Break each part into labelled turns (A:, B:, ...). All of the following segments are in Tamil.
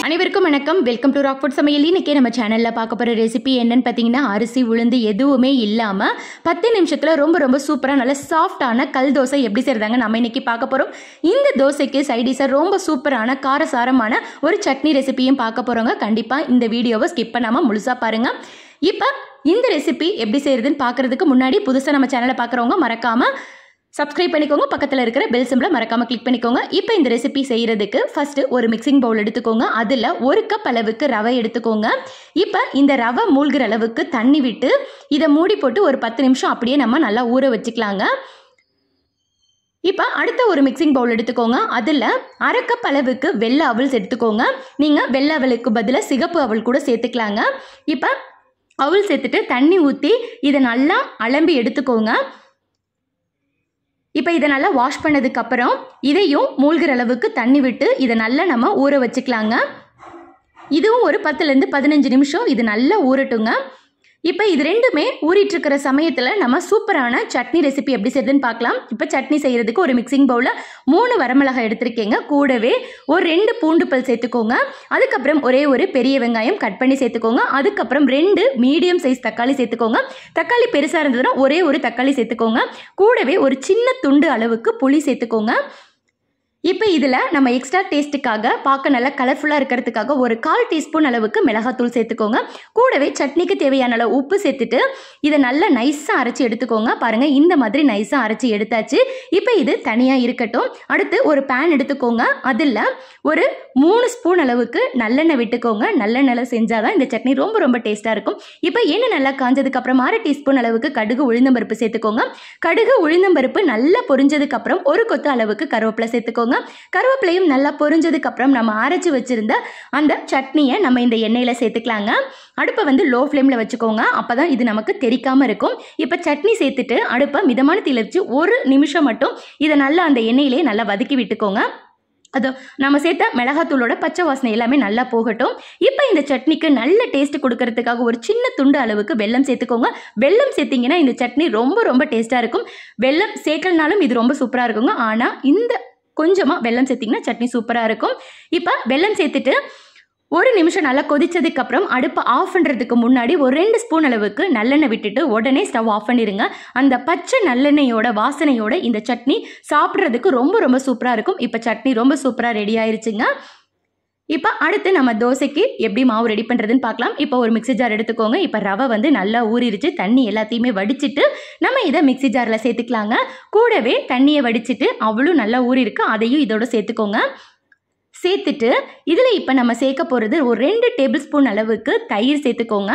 A: அனைவருக்கும் வணக்கம் வெல்கம் டு ராக் ஃபுட் சமையல் இன்னைக்கு நம்ம சேனலில் பார்க்க போகிற ரெசிபி என்னன்னு பார்த்தீங்கன்னா அரிசி உளுந்து எதுவுமே இல்லாமல் பத்து நிமிஷத்தில் ரொம்ப ரொம்ப சூப்பராக நல்ல சாஃப்டான கல் தோசை எப்படி செய்கிறதாங்க நம்ம இன்னைக்கு பார்க்க போகிறோம் இந்த தோசைக்கு சைடிஷாக ரொம்ப சூப்பரான காரசாரமான ஒரு சட்னி ரெசிபியும் பார்க்க போகிறோங்க கண்டிப்பாக இந்த வீடியோவை ஸ்கிப் பண்ணாமல் முழுசாக பாருங்கள் இப்போ இந்த ரெசிபி எப்படி செய்கிறதுன்னு பார்க்குறதுக்கு முன்னாடி புதுசாக நம்ம சேனலை பார்க்குறவங்க மறக்காமல் சப்ஸ்கிரைப் பண்ணிக்கோங்க பக்கத்தில் இருக்கிற பெல் சிம்பிளை மறக்காமல் கிளிக் பண்ணிக்கோங்க இப்போ இந்த ரெசிபி செய்கிறதுக்கு ஃபஸ்ட்டு ஒரு மிக்சிங் பவுல் எடுத்துக்கோங்க அதில் ஒரு கப் அளவுக்கு ரவை எடுத்துக்கோங்க இப்போ இந்த ரவை மூழ்கிற அளவுக்கு தண்ணி விட்டு இதை மூடி போட்டு ஒரு பத்து நிமிஷம் அப்படியே நம்ம நல்லா ஊற வச்சுக்கலாங்க இப்போ அடுத்த ஒரு மிக்சிங் பவுல் எடுத்துக்கோங்க அதில் அரை கப் அளவுக்கு வெள்ளை அவல்ஸ் எடுத்துக்கோங்க நீங்கள் வெள்ளை அவலுக்கு பதிலாக சிகப்பு அவல் கூட சேர்த்துக்கலாங்க இப்போ அவல் சேர்த்துட்டு தண்ணி ஊற்றி இதை நல்லா அலம்பி எடுத்துக்கோங்க இப்போ இதை நல்லா வாஷ் பண்ணதுக்கப்புறம் இதையும் மூழ்கிற அளவுக்கு தண்ணி விட்டு இதை நல்லா நம்ம ஊற வச்சுக்கலாங்க இதுவும் ஒரு பத்துலேருந்து பதினஞ்சு நிமிஷம் இது நல்லா ஊறட்டுங்க இப்போ இது ரெண்டுமே ஊறிட்டு இருக்கிற சமயத்தில் நம்ம சூப்பரான சட்னி ரெசிபி எப்படி செய்யுதுன்னு பார்க்கலாம் இப்போ சட்னி செய்கிறதுக்கு ஒரு மிக்சிங் பவுலில் மூணு வரமிளகாய் எடுத்திருக்கேங்க கூடவே ஒரு ரெண்டு பூண்டு பல் சேர்த்துக்கோங்க அதுக்கப்புறம் ஒரே ஒரு பெரிய வெங்காயம் கட் பண்ணி சேர்த்துக்கோங்க அதுக்கப்புறம் ரெண்டு மீடியம் சைஸ் தக்காளி சேர்த்துக்கோங்க தக்காளி பெருசாக இருந்ததுன்னா ஒரே ஒரு தக்காளி சேர்த்துக்கோங்க கூடவே ஒரு சின்ன துண்டு அளவுக்கு புளி சேர்த்துக்கோங்க இப்போ இதில் நம்ம எக்ஸ்ட்ரா டேஸ்ட்டுக்காக பார்க்க நல்லா கலர்ஃபுல்லாக இருக்கிறதுக்காக ஒரு கால் டீஸ்பூன் அளவுக்கு மிளகாத்தூள் சேர்த்துக்கோங்க கூடவே சட்னிக்கு தேவையான அளவு உப்பு சேர்த்துட்டு இதை நல்லா நைஸாக அரைச்சி எடுத்துக்கோங்க பாருங்கள் இந்த மாதிரி நைஸாக அரைச்சி எடுத்தாச்சு இப்போ இது தனியாக இருக்கட்டும் அடுத்து ஒரு பேன் எடுத்துக்கோங்க அதில் ஒரு மூணு ஸ்பூன் அளவுக்கு நல்லெண்ணெய் விட்டுக்கோங்க நல்லெண்ணெய் செஞ்சால் தான் இந்த சட்னி ரொம்ப ரொம்ப டேஸ்ட்டாக இருக்கும் இப்போ எண்ணெய் நல்லா காஞ்சதுக்கப்புறம் அரை டீஸ்பூன் அளவுக்கு கடுகு உளுந்தம்பருப்பு சேர்த்துக்கோங்க கடுகு உளுந்தம்பருப்பு நல்லா பொரிஞ்சதுக்கப்புறம் ஒரு கொத்து அளவுக்கு கருவேப்பிலை சேர்த்துக்கோங்க கருவேப்பிலையும் நல்லா பொரிஞ்சதுக்கு அப்புறம் நம்ம அரைச்சி வச்சிருந்த அந்த சட்னியை நம்ம இந்த எண்ணெயில் சேர்த்துக்கலாங்க அடுப்பை வந்து லோ ஃப்ளேமில் வச்சுக்கோங்க அப்போ தான் இது நமக்கு தெரிக்காமல் இருக்கும் இப்போ சட்னி சேர்த்துட்டு அடுப்பை மிதமான தீயில வச்சு ஒரு நிமிஷம் மட்டும் இதை நல்லா அந்த எண்ணெயிலே நல்லா வதக்கி விட்டுக்கோங்க அது நம்ம சேர்த்த மிளகாத்தூளோட பச்சை வாசனை எல்லாமே நல்லா போகட்டும் இப்போ இந்த சட்னிக்கு நல்ல டேஸ்ட் கொடுக்கறதுக்காக ஒரு சின்ன துண்டு அளவுக்கு வெல்லம் சேர்த்துக்கோங்க வெல்லம் சேர்த்திங்கன்னா இந்த சட்னி ரொம்ப ரொம்ப டேஸ்ட்டாக இருக்கும் வெல்லம் சேர்க்கலனாலும் இது ரொம்ப சூப்பராக இருக்குங்க ஆனால் இந்த கொஞ்சமாக வெல்லம் சேர்த்திங்கன்னா சட்னி சூப்பராக இருக்கும் இப்போ வெல்லம் சேர்த்துட்டு ஒரு நிமிஷம் நல்லா கொதிச்சதுக்கு அப்புறம் அடுப்பை ஆஃப் பண்ணுறதுக்கு முன்னாடி ஒரு ரெண்டு ஸ்பூன் அளவுக்கு நல்லெண்ணெய் விட்டுட்டு உடனே ஸ்டவ் ஆஃப் பண்ணிடுங்க அந்த பச்சை நல்லெண்ணெயோட வாசனையோட இந்த சட்னி சாப்பிட்றதுக்கு ரொம்ப ரொம்ப சூப்பராக இருக்கும் இப்போ சட்னி ரொம்ப சூப்பராக ரெடி ஆயிருச்சுங்க இப்போ அடுத்து நம்ம தோசைக்கு எப்படி மாவு ரெடி பண்ணுறதுன்னு பார்க்கலாம் இப்போ ஒரு மிக்ஸி ஜார் எடுத்துக்கோங்க இப்போ ரவை வந்து நல்லா ஊறிடுச்சு தண்ணி எல்லாத்தையுமே வடிச்சிட்டு நம்ம இதை மிக்ஸி ஜாரில் சேர்த்துக்கலாங்க கூடவே தண்ணியை வடிச்சிட்டு அவ்வளோ நல்லா ஊறிருக்கு அதையும் இதோட சேர்த்துக்கோங்க சேர்த்துட்டு இதில் இப்போ நம்ம சேர்க்க போகிறது ஒரு ரெண்டு டேபிள் ஸ்பூன் அளவுக்கு தயிர் சேர்த்துக்கோங்க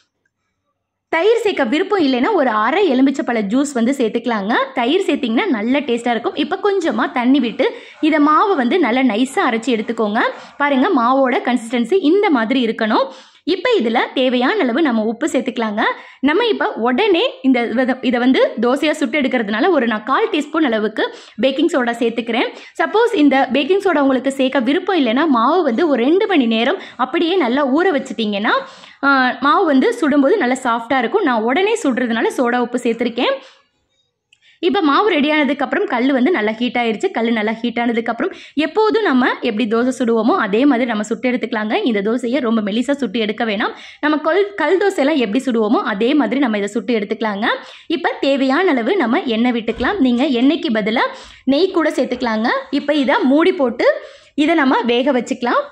A: தயிர் சேர்க்க விருப்பம் இல்லைன்னா ஒரு அரை எலுமிச்சப்பழ ஜூஸ் வந்து சேர்த்துக்கலாங்க தயிர் சேர்த்திங்கன்னா நல்ல டேஸ்ட்டாக இருக்கும் இப்போ கொஞ்சமாக தண்ணி விட்டு இதை மாவை வந்து நல்லா நைஸாக அரைச்சி எடுத்துக்கோங்க பாருங்கள் மாவோட கன்சிஸ்டன்சி இந்த மாதிரி இருக்கணும் இப்போ இதில் தேவையான அளவு நம்ம உப்பு சேர்த்துக்கலாங்க நம்ம இப்போ உடனே இந்த வித- இதை வந்து தோசையாக சுட்டு எடுக்கிறதுனால ஒரு நான் கால் டீஸ்பூன் அளவுக்கு பேக்கிங் சோடா சேர்த்துக்கிறேன் சப்போஸ் இந்த பேக்கிங் சோடா உங்களுக்கு சேர்க்க விருப்பம் இல்லைன்னா மாவு வந்து ஒரு ரெண்டு மணி நேரம் அப்படியே நல்லா ஊற வச்சிட்டிங்கன்னா ஆ, மாவு வந்து சுடும்போது நல்லா சாஃப்டாக இருக்கும் நான் உடனே சுடுறதுனால சோடா உப்பு சேர்த்துருக்கேன் இப்போ மாவு ரெடி ஆனதுக்கப்புறம் கல் வந்து நல்லா ஹீட் ஆயிருச்சு கல் நல்லா ஹீட் ஆனதுக்கப்புறம் எப்போதும் நம்ம எப்படி தோசை சுடுவோமோ அதே மாதிரி நம்ம சுட்டு எடுத்துக்கலாங்க இந்த தோசையை ரொம்ப மெலிசாக சுட்டு எடுக்க வேணாம் நம்ம கல் கல் தோசையெல்லாம் எப்படி சுடுவோமோ அதே மாதிரி நம்ம இதை சுட்டு எடுத்துக்கலாங்க இப்போ தேவையான அளவு நம்ம எண்ணெய் விட்டுக்கலாம் நீங்கள் எண்ணெய்க்கு பதிலாக நெய் கூட சேர்த்துக்கலாங்க இப்போ இதை மூடி போட்டு இதை நம்ம வேக வச்சுக்கலாம்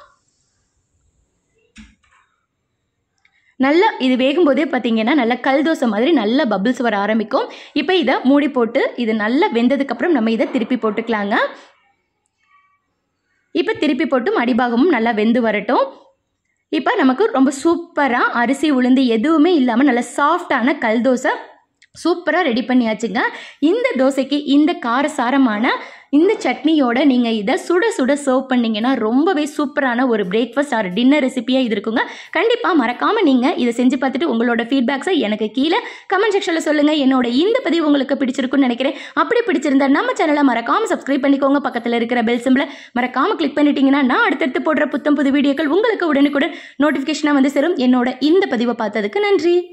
A: நல்லா இது வேகும்போதே பார்த்தீங்கன்னா நல்லா கல் தோசை மாதிரி நல்ல பபிள்ஸ் வர ஆரம்பிக்கும் இப்போ இதை மூடி போட்டு இது நல்லா வெந்ததுக்கப்புறம் நம்ம இதை திருப்பி போட்டுக்கலாங்க இப்போ திருப்பி போட்டும் அடிபாகமும் நல்லா வெந்து வரட்டும் இப்போ நமக்கு ரொம்ப சூப்பராக அரிசி உளுந்து எதுவுமே இல்லாமல் நல்ல சாஃப்டான கல் தோசை சூப்பராக ரெடி பண்ணியாச்சுங்க இந்த தோசைக்கு இந்த காரசாரமான இந்த சட்னியோட நீங்கள் இதை சுட சுட சர்வ் பண்ணீங்கன்னா ரொம்பவே சூப்பரான ஒரு பிரேக்ஃபாஸ்ட் ஆர் டின்னர் ரெசிபியாக இது இருக்குங்க கண்டிப்பாக மறக்காமல் நீங்கள் இதை செஞ்சு பார்த்துட்டு உங்களோட ஃபீட்பேக்ஸை எனக்கு கீழே கமெண்ட் செக்ஷனில் சொல்லுங்கள் என்னோட இந்த பதிவு உங்களுக்கு பிடிச்சிருக்குன்னு நினைக்கிறேன் அப்படி பிடிச்சிருந்தா நம்ம சேனலை மறக்காமல் சப்ஸ்கிரைப் பண்ணிக்கோங்க பக்கத்தில் இருக்கிற பெல் சிம்பிளை மறக்காமல் கிளிக் பண்ணிட்டீங்கன்னா நான் அடுத்தடுத்து போடுற புத்தம் புது வீடியோக்கள் உங்களுக்கு உடனுக்குடன் நோட்டிஃபிகேஷனாக வந்து சேரும் என்னோட இந்த பதிவை பார்த்ததுக்கு நன்றி